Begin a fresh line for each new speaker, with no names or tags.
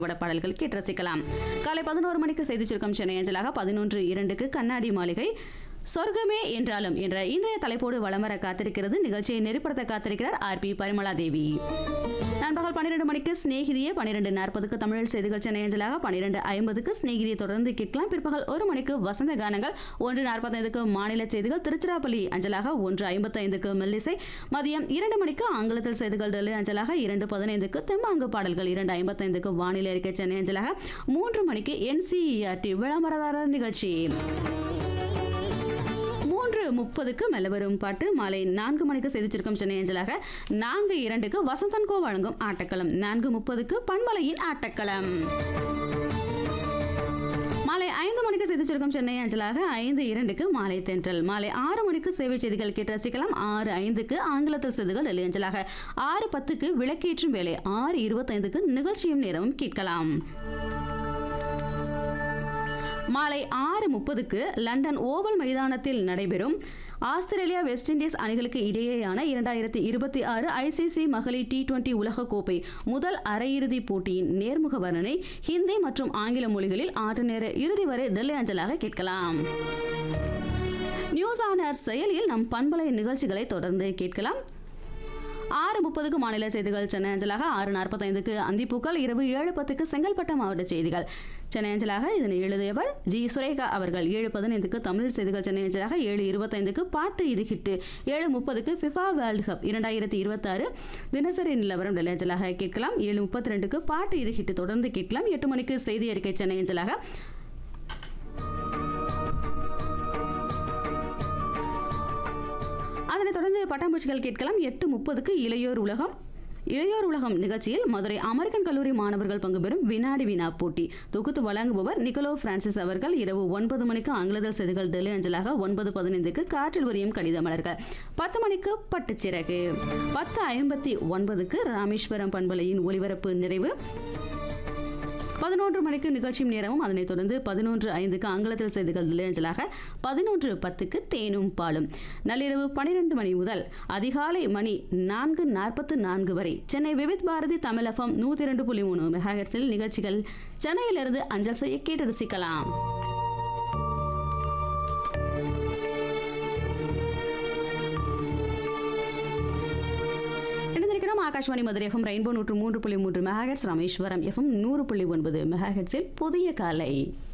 வட பாடல்கள் கேட்டு ரசிக்கலாம் காலை பதினோரு மணிக்கு செய்தி சுருக்கம் சென்னை அஞ்சலாக பதினொன்று இரண்டுக்கு கண்ணாடி மாளிகை சொர்க்கமே என்றாலும் என்ற இன்றைய தலைப்போடு வலம் வர காத்திருக்கிறது நிகழ்ச்சியை நெறிப்படுத்த காத்திருக்கிறார் ஆர் பி பரிமளா தேவி நண்பகல் பன்னிரெண்டு மணிக்கு சிநேகிதியே பன்னிரெண்டு நாற்பதுக்கு தமிழ் செய்திகள் சென்னை அஞ்சலாக பன்னிரெண்டு ஐம்பதுக்கு சிநேகிதியை தொடர்ந்து கேட்கலாம் பிற்பகல் ஒரு மணிக்கு வசந்த கானங்கள் ஒன்று நாற்பத்தைந்துக்கு மாநில செய்திகள் திருச்சிராப்பள்ளி அஞ்சலாக ஒன்று ஐம்பத்தைந்துக்கு மெல்லிசை மதியம் இரண்டு மணிக்கு ஆங்கிலத்தில் செய்திகள் டெல்லி அஞ்சலாக இரண்டு பதினைந்துக்கு தெம்மாங்கு பாடல்கள் இரண்டு ஐம்பத்தைந்துக்கு வானிலை அறிக்கை சென்னை அஞ்சலாக மூன்று மணிக்கு என்சிஇஆர்டி விளம்பரதாரர் நிகழ்ச்சி மூன்று முப்பதுக்கு மெல்லவரும் பாட்டு மாலை நான்கு மணிக்கு செய்திச்சிருக்கும் சென்னை அஞ்சலாக நான்கு இரண்டுக்கு வசந்தன் கோ வழங்கும் ஆட்டக்களம் நான்கு முப்பதுக்கு பண்பலையின் ஆட்டக்களம் மாலை ஐந்து மணிக்கு செய்திச்சிருக்கும் சென்னை அஞ்சலாக ஐந்து இரண்டுக்கு மாலை தென்றல் மாலை ஆறு மணிக்கு சேவை செய்திகள் கேட்டு ரசிக்கலாம் ஆறு ஐந்துக்கு ஆங்கிலத்தில் செய்திகள் டெல்லி அஞ்சலாக ஆறு பத்துக்கு விளக்கேற்றும் வேலை ஆறு இருபத்தைந்துக்கு நிகழ்ச்சியும் நேரமும் கேட்கலாம் மாலை ஆறு முப்பதுக்கு லண்டன் ஓவல் மைதானத்தில் நடைபெறும் ஆஸ்திரேலியா வெஸ்ட் இண்டீஸ் அணிகளுக்கு இடையேயான இரண்டாயிரத்தி இருபத்தி ஆறு ஐசிசி மகளிர் டி டுவெண்டி உலகக்கோப்பை முதல் அரையிறுதிப் போட்டியின் நேர்முக வர்ணனை ஹிந்தி மற்றும் ஆங்கில மொழிகளில் ஆறு நேர இறுதி வரை டெல்லி அஞ்சலாக கேட்கலாம் நியூஸ் ஆனர் செயலியில் நம் பண்பலை நிகழ்ச்சிகளை தொடர்ந்து கேட்கலாம் ஆறு முப்பதுக்கு மாநில செய்திகள் சென்னை அஞ்சலாக ஆறு நாற்பத்தைந்துக்கு அந்திப்பூக்கள் இரவு ஏழு பத்துக்கு செங்கல்பட்டு மாவட்ட செய்திகள் சென்னை அஞ்சலாக இதனை எழுதியவர் ஜி சுரேகா அவர்கள் ஏழு பதினைந்துக்கு தமிழ் செய்திகள் சென்னை அஞ்சலாக ஏழு இருபத்தைந்துக்கு பாட்டு இது ஹிட்டு ஏழு முப்பதுக்கு ஃபிஃபா வேர்ல்டு கப் இரண்டாயிரத்தி இருபத்தாறு தினசரி நிலவரம் டெல்லி அஞ்சலாக கேட்கலாம் ஏழு முப்பத்தி ரெண்டுக்கு பாட்டு இது ஹிட்டு தொடர்ந்து கேட்கலாம் எட்டு மணிக்கு செய்தி அறிக்கை சென்னை அஞ்சலாக அதனைத் தொடர்ந்து பட்டாம்பூச்சிகள் கேட்கலாம் எட்டு முப்பதுக்கு இளையோர் உலகம் இளையோர் உலகம் நிகழ்ச்சியில் மதுரை அமெரிக்கன் கல்லூரி மாணவர்கள் பங்கு பெறும் வினாடி வினா போட்டி தொகுத்து வழங்குபவர் நிக்கலோ பிரான்சிஸ் அவர்கள் இரவு ஒன்பது மணிக்கு ஆங்கிலத்தில் செய்திகள் டெல்லி அஞ்சலாக ஒன்பது பதினைந்துக்கு காற்றில் உரியும் கடித மலர்கள் பத்து மணிக்கு பட்டுச்சிறகு பத்து ஐம்பத்தி ஒன்பதுக்கு ராமேஸ்வரம் பண்பலையின் ஒளிபரப்பு நிறைவு பதினொன்று மணிக்கு நிகழ்ச்சியும் நேரமும் அதனைத் தொடர்ந்து பதினொன்று ஐந்துக்கு ஆங்கிலத்தில் செய்திகள் நிலையஞ்சலாக பதினொன்று பத்துக்கு தேனும் பாலும் நள்ளிரவு பனிரெண்டு மணி முதல் அதிகாலை மணி நான்கு நாற்பத்து நான்கு வரை சென்னை விவித் பாரதி தமிழ் எஃப்எம் நூற்றி ரெண்டு புள்ளி மூணு மெகாஹெட்ஸில் நிகழ்ச்சிகள் சென்னையிலிருந்து அஞ்சல் செய்ய கேட்டு ரசிக்கலாம் இணைந்திருக்கிறோம் ஆகாஷ்வாணி மதுரை எஃப்எம் ரெயின்போ நூற்று மூன்று புள்ளி மூன்று மெகாஹெட்ஸ் ராமேஸ்வரம் எஃப்எம் நூறு புள்ளி ஒன்பது மெகாஹெட்ஸில் புதிய காலை